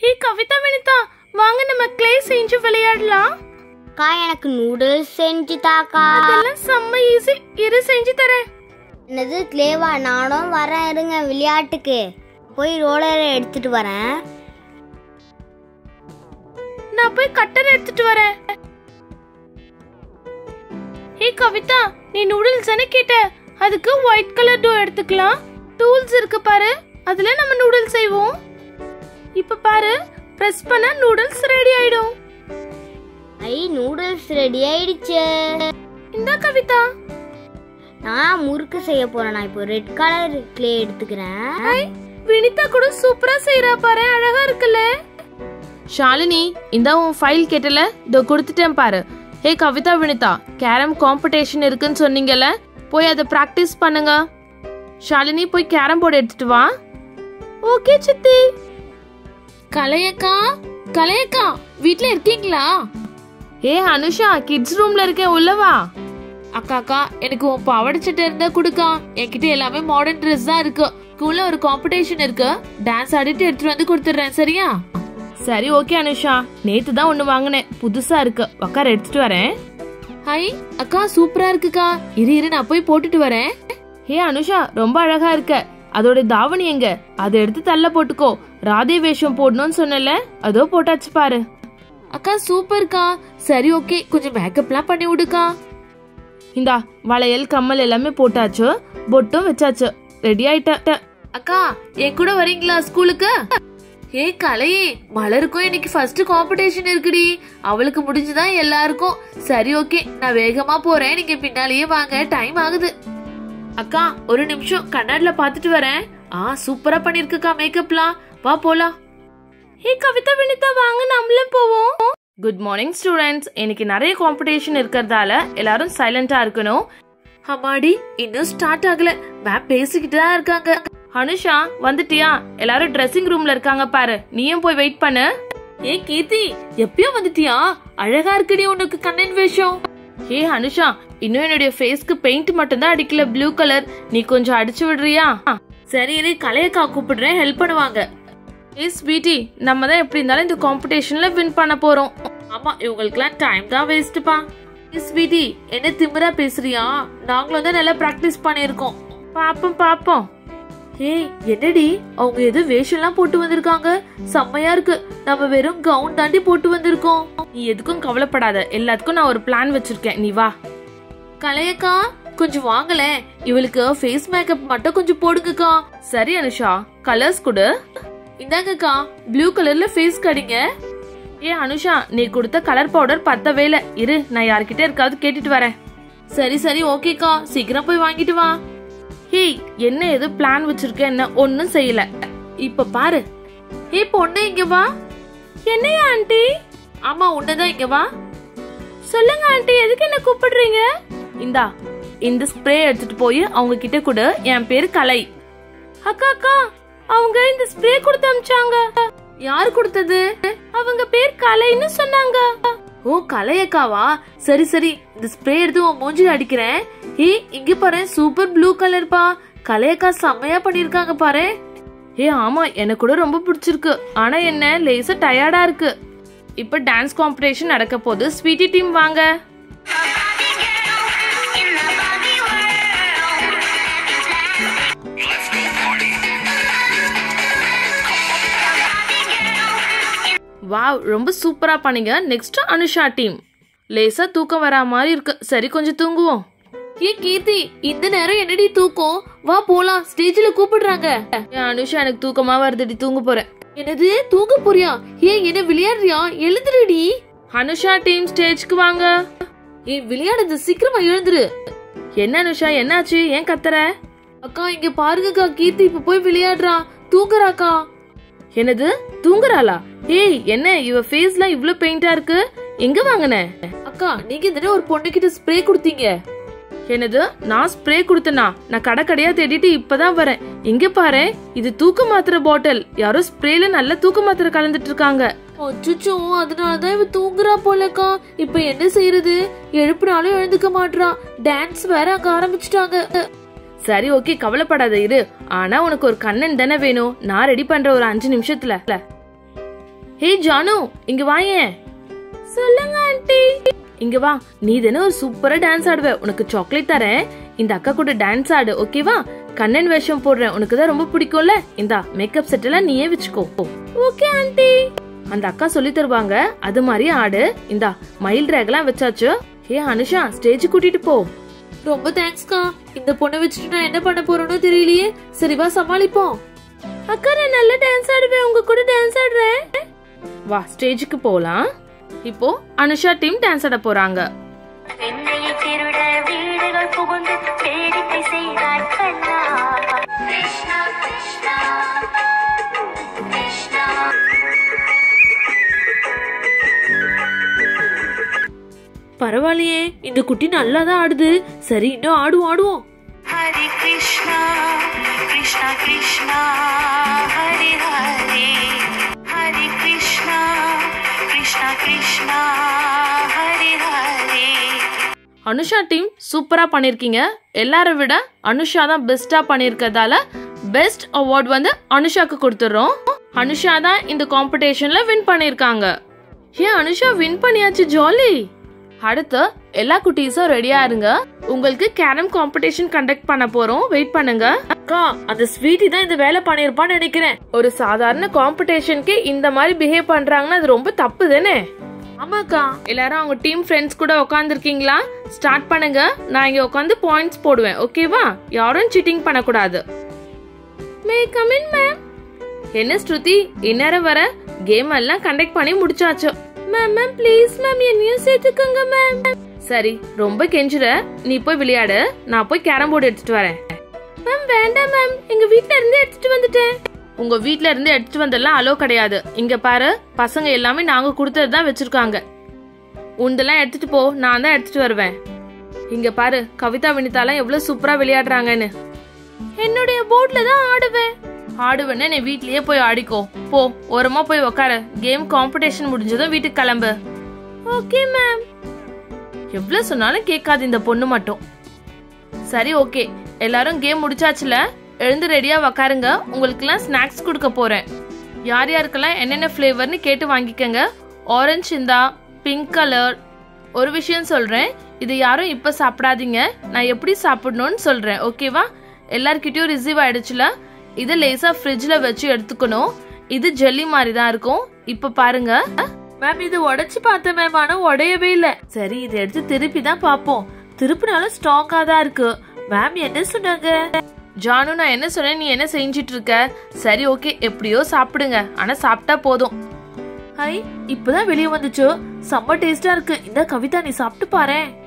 ஹே கவிதா வினிதா வாங்க நம்ம க்ளே செஞ்சு விளையாடலாம் அக்கா எனக்கு நூடுல்ஸ் செஞ்சு தாக்கா இதெல்லாம் செம்ம ஈஸி இரு செஞ்சு தரேன் என்னது கிளேவா நானும் வரேன் இருங்க விளையாட்டுக்கு போய் ரோலரை எடுத்துட்டு வரேன் நான் போய் கட்டர் எடுத்துட்டு வரேன் ஹே கவிதா நீ நூடுல்ஸ் தானே கேட்ட அதுக்கு ஒயிட் கலர் டோ எடுத்துக்கலாம் டூல்ஸ் இருக்கு பாரு அதுல நம்ம நூடுல்ஸ் செய்வோம் இப்ப பாரு பிரஸ் பண்ணா நூடுல்ஸ் ரெடி ஆயிடும் ஐ நூடுல்ஸ் ரெடி ஆயிடுச்சு இந்தா கவிதா நான் முறுக்கு செய்ய போறேன் நான் இப்போ ரெட் கலர் கிளே எடுத்துக்கிறேன் ஹாய் வினிதா கூட சூப்பரா செய்யறா பாரு அழகா இருக்குல்ல ஷாலினி இந்த உன் ஃபைல் கேட்டல இதோ கொடுத்துட்டேன் பாரு hey Kavitha Vinitha carrom competition இருக்குன்னு சொன்னீங்கல்ல போய் அதை ப்ராக்டிஸ் பண்ணுங்க ஷாலினி போய் கேரம் போர்டு எடுத்துட்டு வா ஓகே சித்தி கலையக்கா கலையக்கா வீட்ல இருக்கீங்களா ஏ அனுஷா கிட்ஸ் ரூம்ல இருக்கேன் உள்ள வா அக்கா அக்கா எனக்கு உன் பாவாடை சட்டை இருந்தா கொடுக்கா என்கிட்ட எல்லாமே மாடர்ன் ட்ரெஸ் தான் இருக்கு ஸ்கூல்ல ஒரு காம்படிஷன் இருக்கு டான்ஸ் ஆடிட்டு எடுத்துட்டு வந்து கொடுத்துட்றேன் சரியா சரி ஓகே அனுஷா நேத்து தான் ஒண்ணு வாங்கினேன் புதுசா இருக்கு உக்கார எடுத்துட்டு வரேன் ஹை அக்கா சூப்பரா இருக்குக்கா இரு இரு நான் போய் போட்டுட்டு வரேன் ஹே அனுஷா ரொம்ப அழகா இருக்க அதோட தாவணி எங்க அதை எடுத்து தள்ள போட்டுக்கோ ராதே வேஷம் போடணும்னு சொன்னல அதோ போட்டாச்சு பாரு அக்கா சூப்பர்க்கா சரி ஓகே கொஞ்சம் மேக்கப்லாம் பண்ணி விடுக்கா இந்தா வளையல் கம்மல் எல்லாமே போட்டாச்சு பொட்டும் வச்சாச்சு ரெடி ஆயிட்ட அக்கா என் கூட வரீங்களா ஸ்கூலுக்கு ஏ கலையே மலருக்கும் இன்னைக்கு ஃபர்ஸ்ட் காம்படிஷன் இருக்குடி அவளுக்கு முடிஞ்சுதான் எல்லாருக்கும் சரி ஓகே நான் வேகமா போறேன் நீங்க பின்னாலேயே வாங்க டைம் ஆகுது அக்கா ஒரு நிமிஷம் கண்ணாடில பாத்துட்டு வரேன் ஆ சூப்பரா பண்ணிருக்குக்கா மேக்கப்லாம் வா போலாம் ஹே கவிதா வினிதா வாங்க நம்மளும் போவோம் குட் மார்னிங் ஸ்டூடெண்ட்ஸ் இன்னைக்கு நிறைய காம்படிஷன் இருக்கிறதால எல்லாரும் சைலண்டா இருக்கணும் அம்மாடி இன்னும் ஸ்டார்ட் ஆகல மேம் பேசிக்கிட்டு தான் இருக்காங்க அனுஷா வந்துட்டியா எல்லாரும் ட்ரெஸ்ஸிங் ரூம்ல இருக்காங்க பாரு நீயும் போய் வெயிட் பண்ணு ஏ கீர்த்தி எப்பயோ வந்துட்டியா அழகா இருக்குடி உனக்கு கண்ணன் வேஷம் ஏ அனுஷா இன்னும் என்னுடைய ஃபேஸ்க்கு பெயிண்ட் மட்டும் தான் அடிக்கல ப்ளூ கலர் நீ கொஞ்சம் அடிச்சு விடுறியா சரி இரு கலையக்கா கூப்பிடுறேன் ஹெல்ப் பண்ணுவாங்க ஏ ஸ்வீட்டி நம்ம தான் எப்படி இருந்தாலும் இந்த காம்படிஷன்ல வின் பண்ண போறோம் ஆமா இவங்களுக்குலாம் டைம் தான் வேஸ்ட்பா ஏ ஸ்வீட்டி என்ன திமிரா பேசுறியா நாங்களும் தான் நல்லா பிராக்டிஸ் பண்ணியிருக்கோம் பாப்போம் பாப்போம் ஏய் என்னடி அவங்க எது வேஷம்லாம் போட்டு வந்திருக்காங்க செம்மையா இருக்கு நம்ம வெறும் கவுன் தாண்டி போட்டு வந்திருக்கோம் நீ எதுக்கும் கவலைப்படாத எல்லாத்துக்கும் நான் ஒரு பிளான் வச்சிருக்கேன் நீ வா கலையக்கா கொஞ்சம் வாங்கலேன் இவளுக்கு ஃபேஸ் மேக்கப் மட்டும் கொஞ்சம் போடுங்கக்கா சரி அனுஷா கலர்ஸ் கொடு இந்தாங்கக்கா ப்ளூ கலர்ல ஃபேஸ் கடிங்க ஏ அனுஷா நீ கொடுத்த கலர் பவுடர் பத்தவே இல்ல இரு நான் யார்கிட்ட இருக்காவது கேட்டுட்டு வரேன் சரி சரி ஓகேக்கா சீக்கிரம் போய் வாங்கிட்டு வா ஹேய் என்ன எது பிளான் வச்சிருக்க என்ன ஒன்னும் செய்யல இப்ப பாரு ஏ பொண்ணு இங்க வா என்னையா ஆண்டி ஆமா உன்னதான் இங்க வா சொல்லுங்க ஆண்டி எதுக்கு என்ன கூப்பிடுறீங்க இந்தா இந்த ஸ்ப்ரே எடுத்துட்டு போய் அவங்க கிட்ட கொடு என் பேரு கலை அக்கா அக்கா அவங்க இந்த ஸ்ப்ரே கொடுத்து அமிச்சாங்க யார் கொடுத்தது அவங்க பேர் கலைன்னு சொன்னாங்க ஓ கலையக்காவா சரி சரி இந்த ஸ்ப்ரே எடுத்து உன் மூஞ்சில அடிக்கிறேன் ஏய் இங்க பாரு சூப்பர் ப்ளூ கலர் பா கலையக்கா செம்மையா பண்ணிருக்காங்க பாரு ஏ ஆமா எனக்கு கூட ரொம்ப பிடிச்சிருக்கு ஆனா என்ன லேசா டயர்டா இருக்கு இப்ப டான்ஸ் காம்படிஷன் நடக்க போகுது ஸ்வீட்டி டீம் வாங்க வாவ் ரொம்ப சூப்பரா பண்ணீங்க நெக்ஸ்ட் அனுஷா டீம் லேசா தூக்கம் வரா மாதிரி இருக்கு சரி கொஞ்சம் தூங்குவோம் ஏ கீர்த்தி இந்த நேரம் என்னடி தூக்கம் வா போலாம் ஸ்டேஜ்ல கூப்பிடுறாங்க ஏன் அனுஷா எனக்கு தூக்கமா வருதுடி தூங்க போறேன் என்னது தூங்க போறியா ஏன் என்ன விளையாடுறியா எழுந்துருடி அனுஷா டீம் ஸ்டேஜ்க்கு வாங்க ஏ விளையாடுது சீக்கிரமா எழுந்துரு என்ன அனுஷா என்னாச்சு ஏன் கத்துற அக்கா இங்க பாருங்கக்கா கீர்த்தி இப்ப போய் விளையாடுறா தூங்குறாக்கா என்னது தூங்குறாளா ஏய் என்ன இவ ஃபேஸ்ல இவ்ளோ பெயிண்டா இருக்கு எங்க வாங்குன அக்கா நீங்க தானே ஒரு பொண்ணு கிட்ட ஸ்ப்ரே கொடுத்தீங்க என்னது நான் ஸ்ப்ரே கொடுத்தனா நான் கடை கடையா தேடிட்டு இப்பதான் வரேன் இங்க பாரு இது தூக்க மாத்திரை பாட்டில் யாரோ ஸ்ப்ரேல நல்ல தூக்க மாத்திரை கலந்துட்டு இருக்காங்க அச்சுச்சோ அதனாலதான் இவ தூங்குறா போலக்கா இப்ப என்ன செய்யறது எழுப்பினாலும் எழுந்துக்க மாட்றா டான்ஸ் வேற அங்க ஆரம்பிச்சிட்டாங்க சரி ஓகே கவலைப்படாத இரு ஆனா உனக்கு ஒரு கண்ணன் தானே வேணும் நான் ரெடி பண்ற ஒரு அஞ்சு நிமிஷத்துல ஹே ஜானு இங்க வாயேன் சொல்லுங்க ஆண்டி இங்க வா நீ தானே ஒரு சூப்பரா டான்ஸ் ஆடுவ உனக்கு சாக்லேட் தரேன் இந்த அக்கா கூட டான்ஸ் ஆடு ஓகேவா கண்ணன் வேஷம் போடுறேன் உனக்கு தான் ரொம்ப பிடிக்கும்ல இந்தா மேக்கப் செட் எல்லாம் நீயே வச்சுக்கோ ஓகே ஆண்டி அந்த அக்கா சொல்லி தருவாங்க அது மாதிரி ஆடு இந்தா மயில் ரேகெல்லாம் வச்சாச்சு ஹே அனுஷா ஸ்டேஜ் கூட்டிட்டு போ ரொம்ப தேங்க்ஸ்க்கா இந்த பொண்ணை வச்சுட்டு நான் என்ன பண்ண போறேனோ தெரியலையே சரி வா சமாளிப்போம் அக்கா நான் நல்லா டான்ஸ் ஆடுவேன் உங்க கூட டான்ஸ் ஆடுறேன் வா ஸ்டேஜுக்கு போலாம் இப்போ அனுஷா டீம் டான்ஸ் ஆட போறாங்க வெண்ணையை திருட வீடுகள் புகுந்து வேடிக்கை செய்தார் கண்ணா கிருஷ்ணா கிருஷ்ணா கிருஷ்ணா பரவாயில்லையே இந்த குட்டி நல்லா தான் ஆடுது சரி இன்னும் ஆடுவோம் ஆடுவோம் ஹரி கிருஷ்ணா கிருஷ்ணா கிருஷ்ணா ஹரி ஹரி ஹரி கிருஷ்ணா கிருஷ்ணா கிருஷ்ணா ஹரி ஹரி அனுஷா டீம் சூப்பரா பண்ணிருக்கீங்க எல்லாரை விட அனுஷா தான் பெஸ்டா பண்ணிருக்கதால பெஸ்ட் அவார்ட் வந்து அனுஷாக்கு கொடுத்துறோம் அனுஷா தான் இந்த காம்படிஷன்ல வின் பண்ணிருக்காங்க ஏன் அனுஷா வின் பண்ணியாச்சு ஜாலி அடுத்து எல்லா குட்டீஸும் ரெடியா இருங்க உங்களுக்கு கேரம் காம்படிஷன் கண்டக்ட் பண்ண போறோம் வெயிட் பண்ணுங்க அக்கா அந்த ஸ்வீட்டி தான் இந்த வேலை பண்ணிருப்பான்னு நினைக்கிறேன் ஒரு சாதாரண காம்படிஷனுக்கு இந்த மாதிரி பிஹேவ் பண்றாங்கன்னா அது ரொம்ப தப்பு தானே ஆமாக்கா எல்லாரும் அவங்க டீம் ஃப்ரெண்ட்ஸ் கூட உட்காந்துருக்கீங்களா ஸ்டார்ட் பண்ணுங்க நான் இங்க உட்காந்து பாயிண்ட்ஸ் போடுவேன் ஓகேவா யாரும் சீட்டிங் பண்ணக்கூடாது மே கம் இன் மேம் என்ன ஸ்ருதி இந்நேரம் வர கேம் எல்லாம் கண்டக்ட் பண்ணி முடிச்சாச்சு மேம் மேம் ப்ளீஸ் மேம் என்னையும் சேர்த்துக்கோங்க மேம் சரி ரொம்ப கெஞ்சுற நீ போய் விளையாடு நான் போய் கேரம் போர்டு எடுத்துட்டு வரேன் மேம் வேண்டாம் மேம் எங்க வீட்ல இருந்து எடுத்துட்டு வந்துட்டேன் உங்க வீட்ல இருந்து எடுத்துட்டு வந்தெல்லாம் அலோ கிடையாது இங்க பாரு பசங்க எல்லாமே நாங்க கொடுத்தது தான் வச்சிருக்காங்க உண்டெல்லாம் எடுத்துட்டு போ நான் தான் எடுத்துட்டு வருவேன் இங்க பாரு கவிதா வினிதாலாம் எவ்வளவு சூப்பரா விளையாடுறாங்கன்னு என்னுடைய போர்ட்ல தான் ஆடுவேன் ஆடுவேன்னு நீ வீட்லயே போய் ஆடிக்கோ போ ஓரமா போய் உக்காரு கேம் காம்படிஷன் முடிஞ்சதும் வீட்டுக்கு கிளம்பு ஓகே மேம் எவ்வளவு சொன்னாலும் கேட்காது இந்த பொண்ணு மட்டும் சரி ஓகே எல்லாரும் கேம் முடிச்சாச்சுல எழுந்து ரெடியா உக்காருங்க உங்களுக்குலாம் ஸ்நாக்ஸ் கொடுக்க போறேன் யார் யாருக்கெல்லாம் என்னென்ன ஃப்ளேவர்னு கேட்டு வாங்கிக்கங்க ஆரஞ்சு இந்தா பிங்க் கலர் ஒரு விஷயம் சொல்றேன் இது யாரும் இப்ப சாப்பிடாதீங்க நான் எப்படி சாப்பிடணும்னு சொல்றேன் ஓகேவா எல்லார்கிட்டயும் ரிசீவ் ஆயிடுச்சுல இதை லேசா ஃப்ரிட்ஜ்ல வச்சு எடுத்துக்கணும் இது ஜெல்லி மாதிரி தான் இருக்கும் இப்ப பாருங்க மேம் இது உடைச்சு பார்த்தேன் மேம் ஆனா உடையவே இல்ல சரி இதை எடுத்து திருப்பி தான் பாப்போம் திருப்பினாலும் ஸ்ட்ராங்கா தான் இருக்கு மேம் என்ன சொன்னாங்க ஜானு நான் என்ன சொன்னேன் நீ என்ன செஞ்சிட்டு இருக்க சரி ஓகே எப்படியோ சாப்பிடுங்க ஆனா சாப்பிட்டா போதும் ஹை இப்பதான் வெளியே வந்துச்சு செம்ம டேஸ்டா இருக்கு இந்த கவிதா நீ சாப்பிட்டு பாரேன்